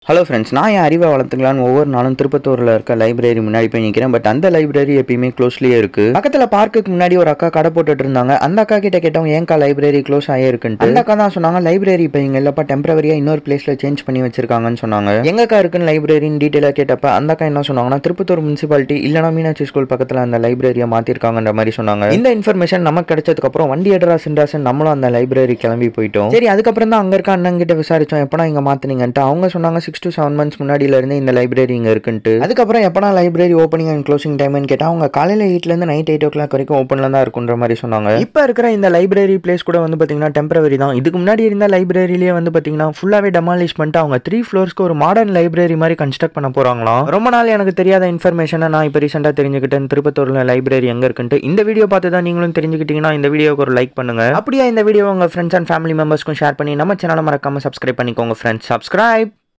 hello friends நான் என் அறிவை வளர்த்துக்கலான்னு ஒவ்வொரு நாளும் திருப்பத்தூரில் இருக்க லைப்ரரி முன்னாடி போய் நிற்கிறேன் பட் அந்த லைப்ரரி எப்பயுமே க்ளோஸ்லேயே இருக்குது பக்கத்தில் பார்க்குக்கு முன்னாடி ஒரு அக்கா கடை போட்டுட்டு இருந்தாங்க அந்த அக்கா கிட்ட கேட்டவங்க ஏன்க்கா லைப்ரரி க்ளோஸ் ஆகிருக்குன்ட்டு அந்த அக்கா தான் சொன்னாங்க லைப்ரரி இப்போ இங்கே இல்லப்பா டெம்பரவரியாக இன்னொரு பிளேஸில் சேஞ்ச் பண்ணி வச்சிருக்காங்கன்னு சொன்னாங்க எங்கக்கா இருக்குன்னு லைப்ரரின்னு டீட்டெயிலாக கேட்டப்ப அந்த அக்கா என்ன சொன்னாங்கன்னா திருப்பத்தூர் முனிசிபாலிட்டி இல்லைனா மீனாட்சி ஸ்கூல் பக்கத்தில் அந்த லைப்ரரியை மாற்றிருக்காங்கன்ற மாதிரி சொன்னாங்க இந்த இன்ஃபர்மேஷன் நமக்கு கிடைச்சதுக்கப்புறம் வண்டி எடுறா சின்ராசன் நம்மளும் அந்த லைப்ரரி கிளம்பி போயிட்டோம் சரி அதுக்கப்புறம் தான் அங்கே இருக்க அண்ணன் கிட்ட விசாரிச்சோம் எப்படா இங்கே மாற்றினீங்கன்ட்டு அவங்க சொன்னாங்க சிக்ஸ் டு செவன் மந்த்ஸ் முன்னாடியில இருந்து இந்த லைப்ரரி இங்கே இருக்குன்ட்டு அதுக்கப்புறம் எப்படா லைப்ரரி ஓப்பனிங் அண்ட் க்ளோசிங் டைம்னு கேட்டால் அவங்க காலையில் எயிட்லேருந்து நைட் எயிட் ஓ கிளாக் வரைக்கும் ஓப்பனில் தான் இருக்குன்ற மாதிரி சொன்னாங்க இப்போ இருக்கிற இந்த லைப்ரரி பிளேஸ் கூட வந்து பார்த்தீங்கன்னா டெம்பரவரி தான் இதுக்கு முன்னாடி இருந்த லைப்ரரியிலேயே வந்து பார்த்தீங்கன்னா ஃபுல்லாகவே டெமாலிஷ் பண்ணிட்டு அவங்க த்ரீ ஃப்ளோர்ஸ்க்கு ஒரு மாடர்ன் லைப்ரரி மாதிரி கன்ஸ்ட்ரக்ட் பண்ண போகிறாங்களாம் ரொம்ப நாள் எனக்கு தெரியாத இன்ஃபர்மேஷனை நான் இப்போ ரீசெண்டாக தெரிஞ்சுக்கிட்டேன் திருப்பத்தூரில் லைப்ரரி எங்கே இருக்குன்ட்டு இந்த வீடியோ பார்த்து தான் நீங்களும் தெரிஞ்சுக்கிட்டீங்கன்னா இந்த வீடியோக்கு ஒரு லைக் பண்ணுங்க அப்படியே இந்த வீடியோ உங்கள் ஃப்ரெண்ட்ஸ் அண்ட் ஃபேமிலி மெம்பர்ஸ்க்கும் ஷேர் பண்ணி நம்ம சேனலை மறக்காம சப்ஸ்கிரைப் பண்ணிக்கோங்க ஃப்ரெண்ட்ஸ் சப்ஸ்கிரைப்